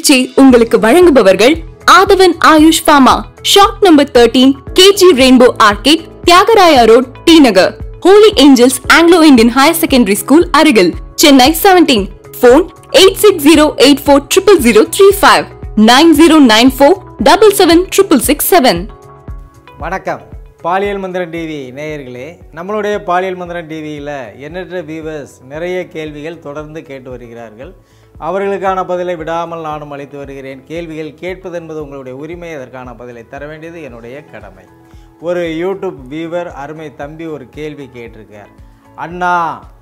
சிகிச்சை உங்களுக்கு வழங்குபவர்கள் Aadhavan Ayush pharma shop number thirteen KG rainbow arcade Thyagaraya road T Nagar holy angels Anglo Indian higher secondary school அருகில் Chennai seventeen phone eight six zero eight four triple zero three five nine zero nine four double seven triple six seven வணக்கம் பாலியல் மந்திரம் TV நேயர்களே நம்மளுடைய பாலியல் மந்திரம் டிவியில் எண்ணற்ற வியூவர்ஸ் நிறைய கேள்விகள் தொடர்ந்து கேட்டு வருகிறார்கள் அவர்களுக்கான பதிலை விடாமல் நானும் அளித்து வருகிறேன் கேள்விகள் கேட்பது என்பது உங்களுடைய உரிமை அதற்கான பதிலை தர வேண்டியது என்னுடைய கடமை ஒரு யூடியூப் வியூவர் அருமை தம்பி ஒரு கேள்வி கேட்டிருக்கார் அண்ணா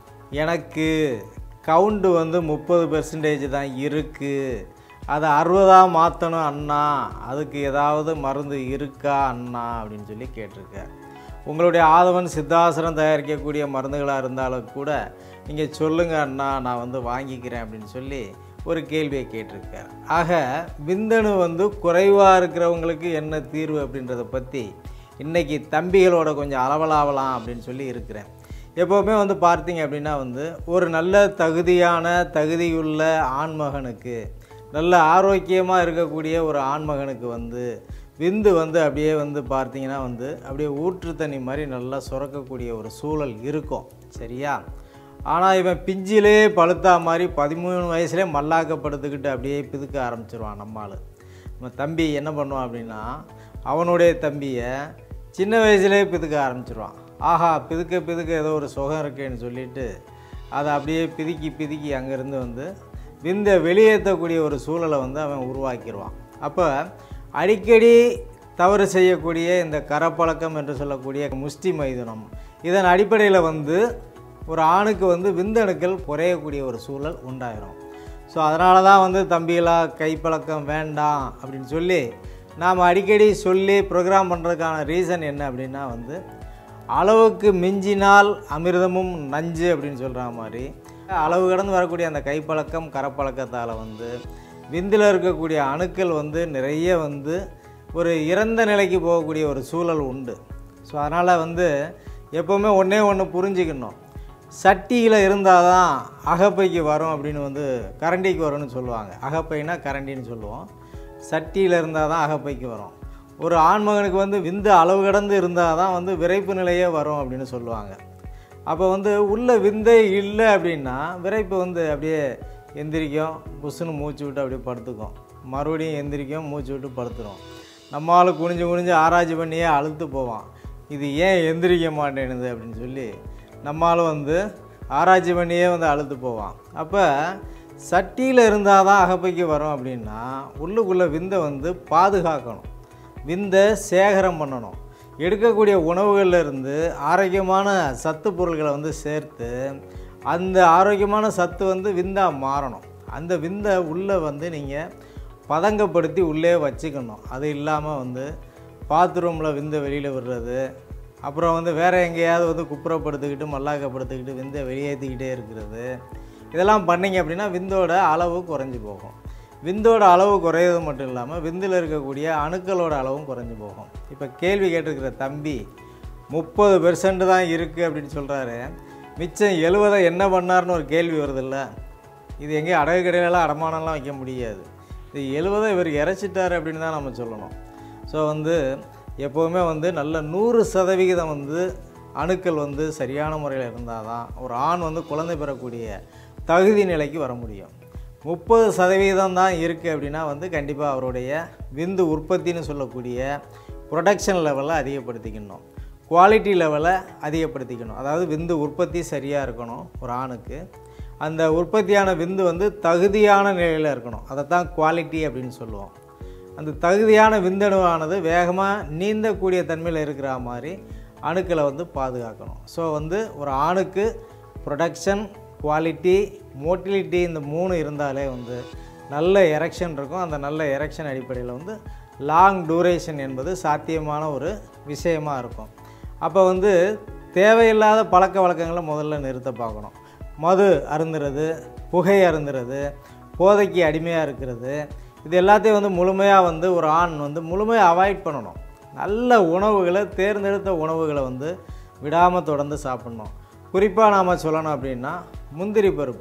எனக்கு கவுண்டு வந்து முப்பது பெர்சன்டேஜ் தான் இருக்குது அதை அறுபதாக மாற்றணும் அண்ணா அதுக்கு ஏதாவது மருந்து இருக்கா அண்ணா அப்படின்னு சொல்லி கேட்டிருக்கார் உங்களுடைய ஆதவன் சித்தாசனம் தயாரிக்கக்கூடிய மருந்துகளாக இருந்தாலும் கூட நீங்கள் சொல்லுங்கள் அண்ணா நான் வந்து வாங்கிக்கிறேன் அப்படின்னு சொல்லி ஒரு கேள்வியை கேட்டிருக்கார் ஆக விந்தணு வந்து குறைவாக இருக்கிறவங்களுக்கு என்ன தீர்வு அப்படின்றத பற்றி இன்றைக்கி தம்பிகளோட கொஞ்சம் அளவலாவலாம் அப்படின்னு சொல்லி இருக்கிறேன் எப்போவுமே வந்து பார்த்தீங்க அப்படின்னா வந்து ஒரு நல்ல தகுதியான தகுதியுள்ள ஆண்மகனுக்கு நல்ல ஆரோக்கியமாக இருக்கக்கூடிய ஒரு ஆண்மகனுக்கு வந்து விந்து வந்து அப்படியே வந்து பார்த்தீங்கன்னா வந்து அப்படியே ஊற்று தண்ணி மாதிரி நல்லா சுரக்கக்கூடிய ஒரு சூழல் இருக்கும் சரியா ஆனால் இவன் பிஞ்சிலே பழுத்தா மாதிரி பதிமூணு வயசுலேயே மல்லாக்கப்படுத்துக்கிட்டு அப்படியே பிதுக்க ஆரம்பிச்சிருவான் நம்மால் நம்ம தம்பி என்ன பண்ணுவான் அப்படின்னா அவனுடைய தம்பியை சின்ன வயசுலேயே பிதுக்க ஆரம்பிச்சிருவான் ஆஹா பிதுக்க பிதுக்க ஏதோ ஒரு சுகம் இருக்கேன்னு சொல்லிட்டு அதை அப்படியே பிதுக்கி பிதுக்கி அங்கேருந்து வந்து விந்தை வெளியேற்றக்கூடிய ஒரு சூழலை வந்து அவன் உருவாக்கிடுவான் அப்போ அடிக்கடி தவறு செய்யக்கூடிய இந்த கரப்பழக்கம் என்று சொல்லக்கூடிய முஷ்டி மைதுனம் இதன் அடிப்படையில் வந்து ஒரு ஆணுக்கு வந்து விந்தணுக்கள் குறையக்கூடிய ஒரு சூழல் உண்டாயிரும் ஸோ அதனால தான் வந்து தம்பிகளா கைப்பழக்கம் வேண்டாம் அப்படின்னு சொல்லி நாம் அடிக்கடி சொல்லி ப்ரோக்ராம் பண்ணுறதுக்கான ரீசன் என்ன அப்படின்னா வந்து அளவுக்கு மிஞ்சினால் அமிர்தமும் நஞ்சு அப்படின்னு சொல்கிற மாதிரி அளவு கடந்து வரக்கூடிய அந்த கைப்பழக்கம் கரப்பழக்கத்தால் வந்து விந்தில் இருக்கக்கூடிய அணுக்கள் வந்து நிறைய வந்து ஒரு இறந்த நிலைக்கு போகக்கூடிய ஒரு சூழல் உண்டு ஸோ அதனால் வந்து எப்போவுமே ஒன்றே ஒன்று புரிஞ்சுக்கணும் சட்டியில் இருந்தால் தான் அகப்பைக்கு வரும் அப்படின்னு வந்து கரண்டிக்கு வரும்னு சொல்லுவாங்க அகப்பைனா கரண்டின்னு சொல்லுவோம் சட்டியில் இருந்தால் தான் அகப்பைக்கு வரும் ஒரு ஆண்மகனுக்கு வந்து விந்து அளவு கடந்து இருந்தால் தான் வந்து விரைப்பு நிலையே வரும் அப்படின்னு சொல்லுவாங்க அப்போ வந்து உள்ள விந்தே இல்லை அப்படின்னா விரைப்பு வந்து அப்படியே எந்திரிக்கும் புஷ்ஷுன்னு மூச்சு விட்டு அப்படியே படுத்துக்கும் மறுபடியும் எந்திரிக்கும் மூச்சு விட்டு படுத்துரும் நம்மளால் குனிஞ்சு குனிஞ்சு ஆராய்ச்சி பண்ணியே அழுத்து போவான் இது ஏன் எந்திரிக்க மாட்டேனுது அப்படின்னு சொல்லி நம்மளும் வந்து ஆராய்ச்சி பண்ணியே வந்து அழுத்து போவான் அப்போ சட்டியில் இருந்தால் தான் அகப்பைக்கு வரும் அப்படின்னா உள்ளுக்குள்ளே விந்தை வந்து பாதுகாக்கணும் விந்தை சேகரம் பண்ணணும் எடுக்கக்கூடிய உணவுகளில் இருந்து ஆரோக்கியமான சத்து பொருள்களை வந்து சேர்த்து அந்த ஆரோக்கியமான சத்து வந்து விந்தாக மாறணும் அந்த விந்தை உள்ளே வந்து நீங்கள் பதங்கப்படுத்தி உள்ளே வச்சுக்கணும் அது இல்லாமல் வந்து பாத்ரூமில் விந்தை வெளியில் விடுறது அப்புறம் வந்து வேறு எங்கேயாவது வந்து குப்புறப்படுத்திக்கிட்டு மல்லாக்கப்படுத்திக்கிட்டு விந்தை வெளியேற்றிக்கிட்டே இருக்கிறது இதெல்லாம் பண்ணிங்க அப்படின்னா விந்தோட அளவு குறைஞ்சி போகும் விந்தோட அளவு குறையிறது மட்டும் இல்லாமல் விந்தில் இருக்கக்கூடிய அணுக்களோட அளவும் குறைஞ்சி போகும் இப்போ கேள்வி கேட்டிருக்கிற தம்பி முப்பது பெர்சன்ட் தான் இருக்குது அப்படின்னு சொல்கிறாரு மிச்சம் எழுவதை என்ன பண்ணார்னு ஒரு கேள்வி வருதில்ல இது எங்கேயும் அடகு கடையிலலாம் அடமானம்லாம் வைக்க முடியாது இது எழுவதை இவர் இறைச்சிட்டார் அப்படின்னு தான் நம்ம சொல்லணும் ஸோ வந்து எப்போவுமே வந்து நல்ல நூறு சதவிகிதம் வந்து அணுக்கள் வந்து சரியான முறையில் இருந்தால் தான் ஒரு ஆண் வந்து குழந்தை பெறக்கூடிய தகுதி நிலைக்கு வர முடியும் முப்பது சதவீதம் தான் இருக்குது அப்படின்னா வந்து கண்டிப்பாக அவருடைய விந்து உற்பத்தின்னு சொல்லக்கூடிய ப்ரொடக்ஷன் லெவலை அதிகப்படுத்திக்கணும் குவாலிட்டி லெவலை அதிகப்படுத்திக்கணும் அதாவது விந்து உற்பத்தி சரியாக இருக்கணும் ஒரு ஆணுக்கு அந்த உற்பத்தியான விந்து வந்து தகுதியான நிலையில் இருக்கணும் அதை தான் குவாலிட்டி அப்படின்னு சொல்லுவோம் அந்த தகுதியான விந்தணுவானது வேகமாக நீந்தக்கூடிய தன்மையில் இருக்கிற மாதிரி அணுக்களை வந்து பாதுகாக்கணும் ஸோ வந்து ஒரு ஆணுக்கு ப்ரொடக்ஷன் குவாலிட்டி மோட்டிலிட்டி இந்த மூணு இருந்தாலே வந்து நல்ல எரெக்ஷன் இருக்கும் அந்த நல்ல எரெக்ஷன் அடிப்படையில் வந்து லாங் டூரேஷன் என்பது சாத்தியமான ஒரு விஷயமா இருக்கும் அப்போ வந்து தேவையில்லாத பழக்க வழக்கங்களை முதல்ல நிறுத்த பார்க்கணும் மது அருந்துறது புகை அருந்துறது போதைக்கு அடிமையாக இருக்கிறது இது எல்லாத்தையும் வந்து முழுமையாக வந்து ஒரு ஆண் வந்து முழுமையாக அவாய்ட் பண்ணணும் நல்ல உணவுகளை தேர்ந்தெடுத்த உணவுகளை வந்து விடாமல் தொடர்ந்து சாப்பிட்ணும் குறிப்பாக நாம் சொல்லணும் அப்படின்னா முந்திரி பருப்பு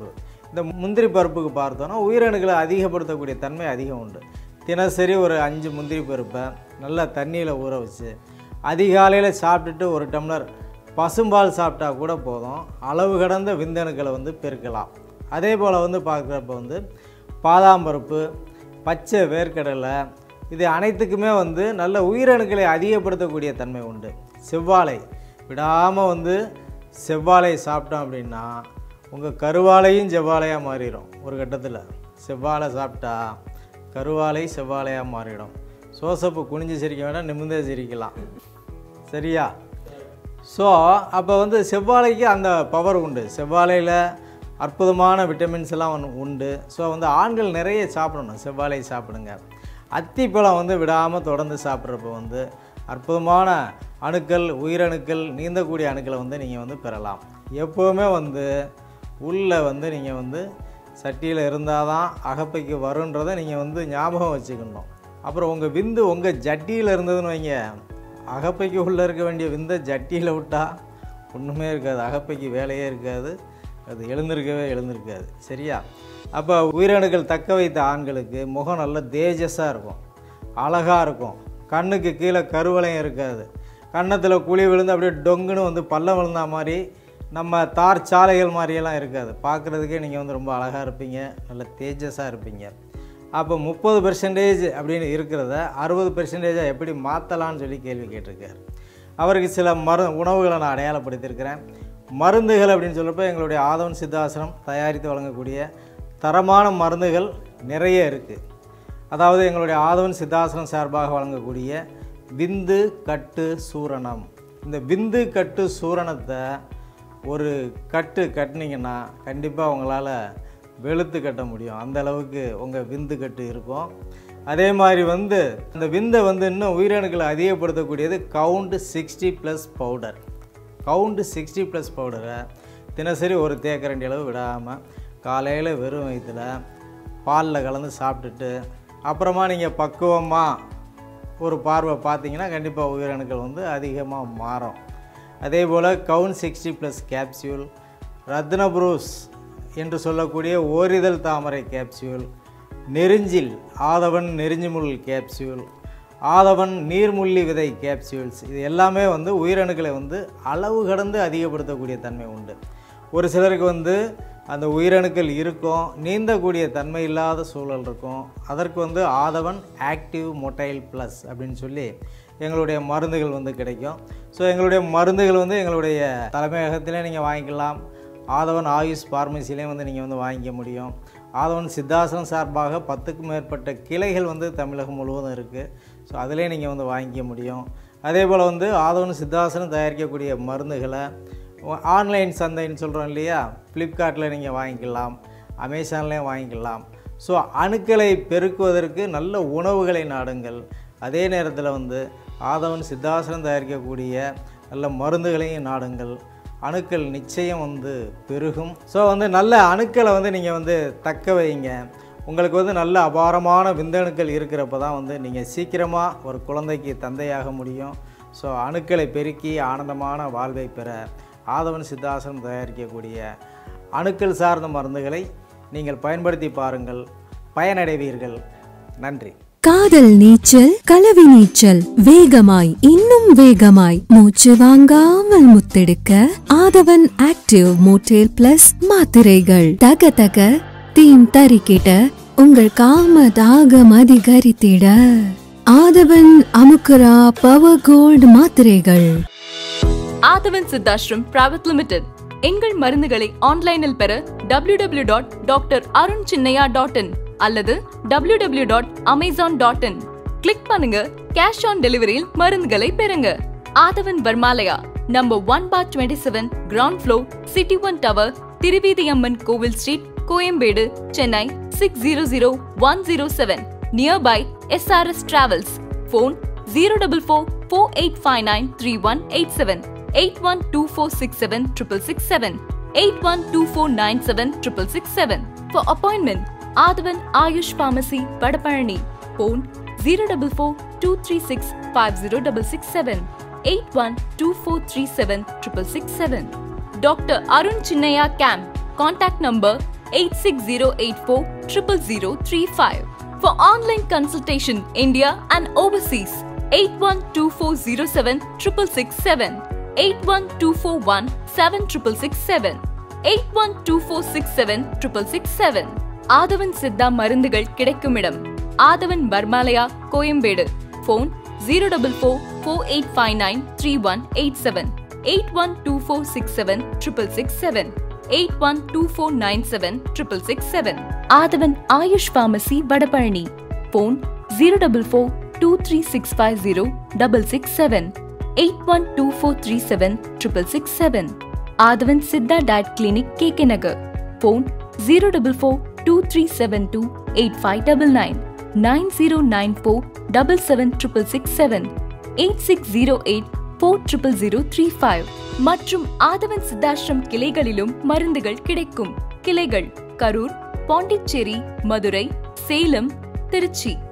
இந்த முந்திரி பருப்புக்கு பார்த்தோன்னா உயிரணுக்களை அதிகப்படுத்தக்கூடிய தன்மை அதிகம் உண்டு தினசரி ஒரு அஞ்சு முந்திரி பருப்பை நல்லா தண்ணியில் ஊற வச்சு அதிகாலையில் சாப்பிட்டுட்டு ஒரு டம்ளர் பசும்பால் சாப்பிட்டா கூட போதும் அளவு கடந்த விந்தணுக்களை வந்து பெருக்கலாம் அதே போல் வந்து பார்க்குறப்ப வந்து பாதாம் பருப்பு பச்சை வேர்க்கடலை இது அனைத்துக்குமே வந்து நல்ல உயிரணுக்களை அதிகப்படுத்தக்கூடிய தன்மை உண்டு செவ்வாழை விடாமல் வந்து செவ்வாழை சாப்பிட்டோம் அப்படின்னா உங்கள் கருவாழையும் செவ்வாழையாக மாறிடும் ஒரு கட்டத்தில் செவ்வாழை சாப்பிட்டா கருவாழை செவ்வாழையாக மாறிடும் சோசப்பு குனிஞ்சு சிரிக்க வேண்டாம் நிமிர்ந்தே சிரிக்கலாம் சரியா ஸோ அப்போ வந்து செவ்வாழைக்கு அந்த பவர் உண்டு செவ்வாழையில் அற்புதமான விட்டமின்ஸ் எல்லாம் ஒன்று உண்டு ஸோ வந்து ஆண்கள் நிறைய சாப்பிடணும் செவ்வாழை சாப்பிடுங்க அத்திப்பழம் வந்து விடாமல் தொடர்ந்து சாப்பிட்றப்ப வந்து அற்புதமான அணுக்கள் உயிரணுக்கள் நீந்தக்கூடிய அணுக்களை வந்து நீங்கள் வந்து பெறலாம் எப்போவுமே வந்து உள்ளே வந்து நீங்கள் வந்து சட்டியில் இருந்தால் தான் அகப்பைக்கு வருன்றதை நீங்கள் வந்து ஞாபகம் வச்சுக்கணும் அப்புறம் உங்கள் விந்து உங்கள் ஜட்டியில் இருந்ததுன்னு வைங்க அகப்பைக்கு உள்ளே இருக்க வேண்டிய விந்தை ஜட்டியில் விட்டால் ஒன்றுமே இருக்காது அகப்பைக்கு வேலையே இருக்காது அது எழுந்திருக்கவே எழுந்திருக்காது சரியா அப்போ உயிரணுக்கள் தக்க வைத்த ஆண்களுக்கு முகம் நல்ல தேஜஸாக இருக்கும் அழகாக இருக்கும் கண்ணுக்கு கீழே கருவளையம் இருக்காது கன்னத்தில் குழி விழுந்து அப்படியே டொங்குன்னு வந்து பள்ளம் விழுந்தா மாதிரி நம்ம தார் சாலைகள் மாதிரியெல்லாம் இருக்காது பார்க்குறதுக்கே நீங்கள் வந்து ரொம்ப அழகாக இருப்பீங்க நல்ல தேஜஸாக இருப்பீங்க அப்போ முப்பது பெர்சன்டேஜ் அப்படின்னு இருக்கிறத அறுபது பெர்சன்டேஜாக எப்படி மாற்றலான்னு சொல்லி கேள்வி கேட்டிருக்காரு அவருக்கு சில மரு உணவுகளை நான் அடையாளப்படுத்தியிருக்கிறேன் மருந்துகள் அப்படின்னு சொல்கிறப்ப எங்களுடைய ஆதவன் சித்தாசனம் தயாரித்து வழங்கக்கூடிய தரமான மருந்துகள் நிறைய இருக்குது அதாவது எங்களுடைய ஆதவன் சித்தாசனம் சார்பாக வழங்கக்கூடிய விந்து கட்டு சூரணம் இந்த விந்து கட்டு சூரணத்தை ஒரு கட்டு கட்டினீங்கன்னா கண்டிப்பாக உங்களால் வெளுத்து கட்ட முடியும் அந்த அளவுக்கு உங்கள் விந்து கட்டு இருக்கும் அதே மாதிரி வந்து அந்த விந்தை வந்து இன்னும் உயிரணுக்களை அதிகப்படுத்தக்கூடியது count sixty plus powder count sixty plus பவுடரை தினசரி ஒரு தேக்கரண்டி அளவு விடாமல் காலையில் வெறும் வயிற்றில் பாலில் கலந்து சாப்பிட்டுட்டு அப்புறமா நீங்கள் பக்குவமாக ஒரு பார்வை பார்த்தீங்கன்னா கண்டிப்பாக உயிரணுக்கள் வந்து அதிகமாக மாறும் அதே போல் கவுன் சிக்ஸ்டி ப்ளஸ் கேப்சியூல் ரத்னபுரூஸ் என்று சொல்லக்கூடிய ஓரிதழ் தாமரை கேப்சியூல் நெருஞ்சில் ஆதவன் நெருஞ்சிமுள் கேப்சியூல் ஆதவன் நீர்முள்ளி விதை கேப்சியூல்ஸ் இது எல்லாமே வந்து உயிரணுக்களை வந்து அளவு கடந்து அதிகப்படுத்தக்கூடிய தன்மை உண்டு ஒரு சிலருக்கு வந்து அந்த உயிரணுக்கள் இருக்கும் நீந்தக்கூடிய தன்மை இல்லாத சூழல் இருக்கும் அதற்கு வந்து ஆதவன் ஆக்டிவ் மொட்டைல் ப்ளஸ் அப்படின்னு சொல்லி எங்களுடைய மருந்துகள் வந்து கிடைக்கும் ஸோ எங்களுடைய மருந்துகள் வந்து எங்களுடைய தலைமையகத்திலே நீங்கள் வாங்கிக்கலாம் ஆதவன் ஆயுஷ் ஃபார்மசிலையும் வந்து நீங்கள் வந்து வாங்கிக்க முடியும் ஆதவன் சித்தாசனம் சார்பாக பத்துக்கும் மேற்பட்ட கிளைகள் வந்து தமிழகம் முழுவதும் இருக்குது ஸோ அதிலே நீங்கள் வந்து வாங்கிக்க முடியும் அதே போல் வந்து ஆதவன் சித்தாசனம் தயாரிக்கக்கூடிய மருந்துகளை ஆன்லைன் சந்தைன்னு சொல்கிறோம் இல்லையா ஃப்ளிப்கார்ட்டில் நீங்கள் வாங்கிக்கலாம் அமேசான்லேயும் வாங்கிக்கலாம் ஸோ அணுக்களை பெருக்குவதற்கு நல்ல உணவுகளை நாடுங்கள் அதே நேரத்தில் வந்து ஆதவன் சித்தாசனம் தயாரிக்கக்கூடிய நல்ல மருந்துகளையும் நாடுங்கள் அணுக்கள் நிச்சயம் வந்து பெருகும் ஸோ வந்து நல்ல அணுக்களை வந்து நீங்கள் வந்து தக்க வைங்க உங்களுக்கு வந்து நல்ல அபாரமான விந்தணுக்கள் இருக்கிறப்ப தான் வந்து நீங்கள் சீக்கிரமாக ஒரு குழந்தைக்கு தந்தையாக முடியும் ஸோ அணுக்களை பெருக்கி ஆனந்தமான வாழ்வை பெற ஆதவன் சித்தாசனம் தயாரிக்கக்கூடிய அணுக்கள் சார்ந்த மருந்துகளை நீங்கள் பயன்படுத்தி பாருங்கள் பயனடைவீர்கள் நன்றி காதல் நீச்சல் கலவி நீச்சல் வேகமாய் இன்னும் வேகமாய் மூச்சு வாங்காமல் முத்தெடுக்க ஆதவன் ஆக்டிவ் மோட்டேல் பிளஸ் மாத்திரைகள் தக தக தீம் தரிக்கிட உங்கள் காம தாகம் அதிகரித்திட ஆதவன் அமுக்குரா பவர் கோல்டு மாத்திரைகள் ஆதவன் சித்தாஷ்ரம் பிரைவேட் லிமிடெட் எங்கள் மருந்துகளை ஆன்லைனில் பெற W W dot doctor Arun Chinnaiya dot in அல்லது W W dot Amazon dot in click பண்ணுங்க கேஷ் ஆன் டெலிவரியில் மருந்துகளை பெறுங்க Aadhavan Varmalaya number one four twenty seven ground floor city one tower Thiruveedhiamman Kovil street Koyambedu Chennai six zero zero one zero seven nearby SRS travels phone zero double four four eight five nine three one eight seven eight one two four six seven triple six seven eight one two four nine seven triple six seven for appointment Aadhavan Ayush pharmacy Vadapalani phone zero double four two three six five zero double six seven eight one two four three seven triple six seven doctor Arun Chinnaiya camp contact number 86084 00035. For online consultation, India and overseas, 812407 667, 81241 7667, 812467 667. Aadhavan Siddha மருந்துகள் கிடைக்கும் இடம் Aadhavan Pharmalaya Koyambedu phone zero double four four eight five nine three one eight seven eight one two four six seven triple six seven eight one two four nine seven triple six seven Aadhavan Ayush pharmacy Vadapalani phone zero double four two three six five zero double six seven eight one two four three seven triple six seven Aadhavan Siddha diet clinic K K Nagar phone zero double four two three seven two eight five double nine nine zero nine four double seven triple six seven eight six zero eight four triple zero three five மற்றும் ஆதவன் சித்தாஷ்ரம் கிளைகளிலும் மருந்துகள் கிடைக்கும் கிளைகள் கரூர் பாண்டிச்சேரி மதுரை சேலம் திருச்சி